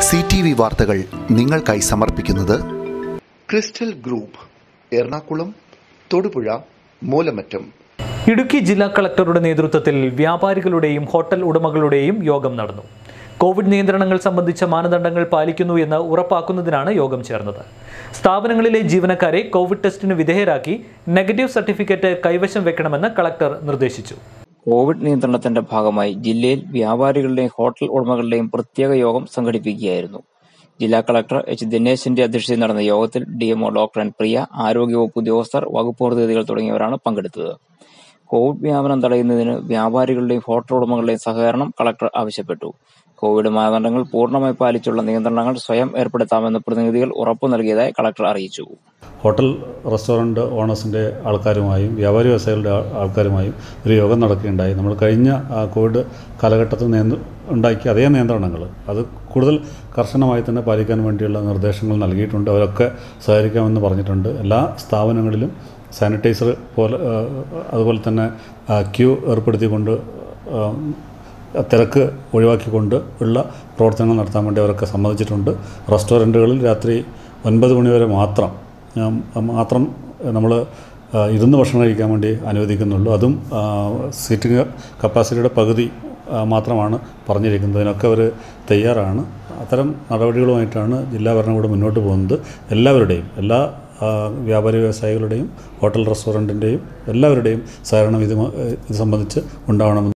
C T V വാർത്തകൾ നിങ്ങൾക്കായി സമർപ്പിക്കുന്നത് ക്രിസ്റ്റൽ ഗ്രൂപ്പ് എറണാകുളം തൊടുപുഴ മൂലമറ്റം ഇടുക്കി ജില്ലാ കളക്ടറുടെ നേതൃത്വത്തിൽ വ്യാപാരികളുടെയും ഹോട്ടൽ ഉടമകളുടെയും യോഗം നടന്നു കോവിഡ് നിയന്ത്രണങ്ങൾ സംബന്ധിച്ച മാനദണ്ഡങ്ങൾ പാലിക്കുന്നു എന്ന് ഉറപ്പാക്കുന്നതിനാണ് യോഗം ചേർന്നത് സ്ഥാപനങ്ങളിലെ ജീവനക്കാരെ കോവിഡ് ടെസ്റ്റിന് വിധേയരാക്കി നെഗറ്റീവ് സർട്ടിഫിക്കറ്റ് കൈവശം വെക്കണമെന്ന് കളക്ടർ നിർദ്ദേശിച്ചു കോവിഡ് നിയന്ത്രണത്തിന്റെ ഭാഗമായി ജില്ലയിൽ വ്യാപാരികളുടെയും ഹോട്ടൽ ഉടമകളുടെയും പ്രത്യേക യോഗം സംഘടിപ്പിക്കുകയായിരുന്നു ജില്ലാ കളക്ടർ എച്ച് ദിനേശിന്റെ അധ്യക്ഷതയിൽ നടന്ന യോഗത്തിൽ ഡിഎംഒ ഡോക്ടർ എൻ പ്രിയ ആരോഗ്യവകുപ്പ് ഉദ്യോഗസ്ഥർ വകുപ്പ് പ്രതിനിധികൾ തുടങ്ങിയവരാണ് പങ്കെടുത്തത് കോവിഡ് വ്യാപനം തടയുന്നതിന് വ്യാപാരികളുടെയും ഹോട്ടൽ ഉടമകളുടെയും സഹകരണം കളക്ടർ ആവശ്യപ്പെട്ടു കോവിഡ് മാനദണ്ഡങ്ങൾ പൂർണ്ണമായി പാലിച്ചുള്ള നിയന്ത്രണങ്ങൾ സ്വയം ഏർപ്പെടുത്താമെന്ന് പ്രതിനിധികൾ ഉറപ്പു നൽകിയതായി കളക്ടർ അറിയിച്ചു ഹോട്ടൽ റെസ്റ്റോറൻറ്റ് ഓണേഴ്സിൻ്റെ ആൾക്കാരുമായും വ്യാപാരി വ്യവസായികളുടെ ആ- ആൾക്കാരുമായും ഒരു യോഗം നടക്കുകയുണ്ടായി നമ്മൾ കഴിഞ്ഞ ആ, കോവിഡ് കാലഘട്ടത്തിൽ നിയന്ത്ര ഉണ്ടാക്കിയ അതേ നിയന്ത്രണങ്ങൾ അത് കൂടുതൽ കർശനമായി തന്നെ പാലിക്കാൻ വേണ്ടിയുള്ള നിർദ്ദേശങ്ങൾ നൽകിയിട്ടുണ്ട് അവരൊക്കെ സഹകരിക്കാമെന്ന് പറഞ്ഞിട്ടുണ്ട് എല്ലാ സ്ഥാപനങ്ങളിലും സാനിറ്റൈസർ പോലെ ആ, അതുപോലെ തന്നെ ആ, ക്യൂ ഏർപ്പെടുത്തിക്കൊണ്ട് ആ, തിരക്ക് ഒഴിവാക്കിക്കൊണ്ട് ഉള്ള പ്രവർത്തനങ്ങൾ നടത്താൻ വേണ്ടി അവരൊക്കെ സമ്മതിച്ചിട്ടുണ്ട് റെസ്റ്റോറൻറ്റുകളിൽ രാത്രി ഒൻപത് മണിവരെ മാത്രം ഉം, മാത്രം നമ്മൾ ഇരുന്ന് ഭക്ഷണം കഴിക്കാൻ വേണ്ടി അനുവദിക്കുന്നുള്ളൂ അതും ആ, സീറ്റിംഗ് കപ്പാസിറ്റിയുടെ പകുതി ആ, മാത്രമാണ് പറഞ്ഞിരിക്കുന്നത് ഇതിനൊക്കെ അവർ തയ്യാറാണ് അത്തരം നടപടികളുമായിട്ടാണ് ജില്ലാ ഭരണകൂടം മുന്നോട്ട് പോകുന്നത് എല്ലാവരുടെയും എല്ലാ ആ, വ്യാപാരി വ്യവസായികളുടെയും ഹോട്ടൽ റെസ്റ്റോറൻറ്റിൻ്റെയും എല്ലാവരുടെയും സഹകരണം ഇത് ഇത് സംബന്ധിച്ച് ഉണ്ടാവണമെന്ന്